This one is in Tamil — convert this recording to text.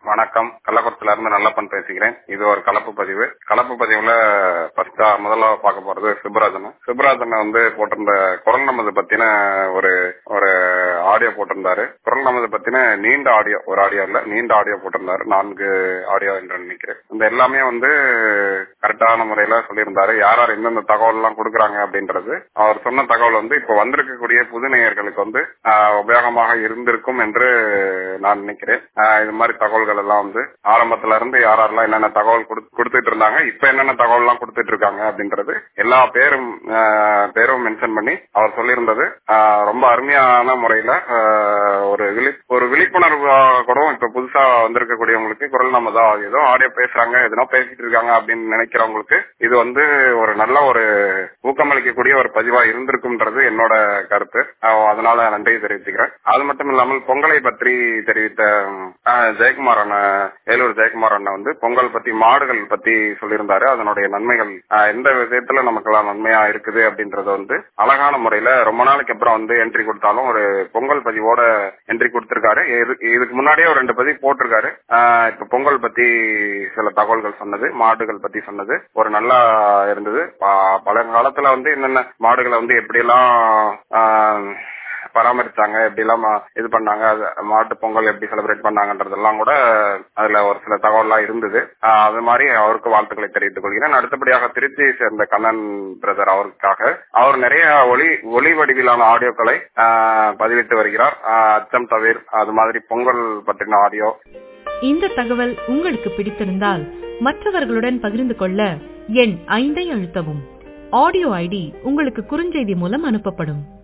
வணக்கம் கள்ளக்குளத்துல இருந்து நல்லப்பன் பேசுகிறேன் இது ஒரு கலப்பு பதிவு கலப்பு பதிவுல ஃபர்ஸ்ட் முதல்ல பார்க்க போறது சிவராஜன் சிவராஜன் வந்து போட்டிருந்த குரல் நமது பத்தின ஒரு ஒரு ஆடியோ போட்டிருந்தாரு குரல் நமது பத்தின நீண்ட ஆடியோ ஒரு ஆடியோ இல்ல நீண்ட ஆடியோ போட்டிருந்தாரு நான்கு ஆடியோ என்று நினைக்கிறேன் இந்த எல்லாமே வந்து கரெக்டான முறையில சொல்லியிருந்தாரு யார் யார் எந்தெந்த தகவல் எல்லாம் கொடுக்குறாங்க அப்படின்றது அவர் சொன்ன தகவல் வந்து இப்ப வந்திருக்கக்கூடிய புது நேயர்களுக்கு வந்து ஆஹ், உபயோகமாக இருந்திருக்கும் என்று நான் நினைக்கிறேன் ஆஹ், இது மாதிரி தகவல்கள் எல்லாம் வந்து ஆரம்பத்துல இருந்து யார் யாரெல்லாம் என்னென்ன தகவல் கொடுத்து- கொடுத்துட்டு இருந்தாங்க இப்ப என்னென்ன தகவல் எல்லாம் கொடுத்துட்டு இருக்காங்க அப்படின்றது எல்லா பேரும் ஆஹ், பேரும் மென்ஷன் பண்ணி அவர் சொல்லியிருந்தது ஆஹ், ரொம்ப அருமையான முறையில ஆஹ், ஒரு விழி ஒரு விழிப்புணர்வு கூட இப்ப புதுசா வந்திருக்கக்கூடியவங்களுக்கு குரல் நம்ம தான் ஏதோ ஆடியோ பேசுறாங்க எதனா பேசிட்டு இருக்காங்க அப்படின்னு நினைக்கிறவங்களுக்கு இது வந்து ஒரு நல்ல ஒரு ஊக்கமளிக்கக்கூடிய ஒரு பதிவா இருந்திருக்கும்ன்றது என்னோட கருத்து ஆஹ், அதனால நன்றி தெரிவிச்சுக்கிறேன் அது மட்டும் இல்லாமல் பொங்கலை பற்றி தெரிவித்த ஆஹ், ஜெயக்குமார் அண்ணன் வேலூர் ஜெயக்குமார் அண்ணன் வந்து பொங்கல் பத்தி மாடுகள் பத்தி சொல்லியிருந்தாரு அதனுடைய நன்மைகள் ஆஹ், எந்த விதத்துல நமக்கெல்லாம் நன்மையா இருக்குது அப்படின்றத வந்து அழகான முறையில ரொம்ப நாளைக்கு அப்புறம் வந்து என்ட்ரி கொடுத்தாலும் ஒரு பொங்கல் பதிவோட என்ட்ரி கொடுத்திருக்காரு இது- இதுக்கு முன்னாடியே ஒரு ரெண்டு பதிவு போட்டிருக்காரு ஆஹ், இப்ப பொங்கல் பத்தி சில தகவல்கள் சொன்னது மாடுகள் பத்தி சொன்னது ஒரு நல்லா இருந்தது ப- பழங்காலத்துல வந்து என்னென்ன மாடுகளை வந்து எப்படியெல்லாம் ஆஹ், பராமரிச்சாங்க எப்படி எல்லாம் மா- இது பண்ணாங்க அது மாட்டு பொங்கல் எப்படி செலிப்ரேட் பண்ணாங்கன்றதெல்லாம் கூட அதுல ஒரு சில தகவல்லாம் இருந்தது ஆஹ் அது மாதிரி அவருக்கு வாழ்த்துக்களை தெரிவித்துக் கொள்கிறேன் அடுத்தபடியாக திருச்சியை சேர்ந்த கண்ணன் பிரதர் அவருக்காக அவர் நிறைய ஒளி ஒளி வடிவிலான ஆடியோக்களை ஆஹ், பதிவிட்டு வருகிறார் ஆஹ், அச்சம் தவிர் அது மாதிரி பொங்கல் பற்றின ஆடியோ இந்த தகவல் உங்களுக்கு பிடித்திருந்தால் மற்றவர்களுடன் பகிர்ந்து கொள்ள எண் ஐந்தை அழுத்தவும் ஆடியோ ஐடி உங்களுக்கு குறுஞ்செய்தி மூலம் அனுப்பப்படும்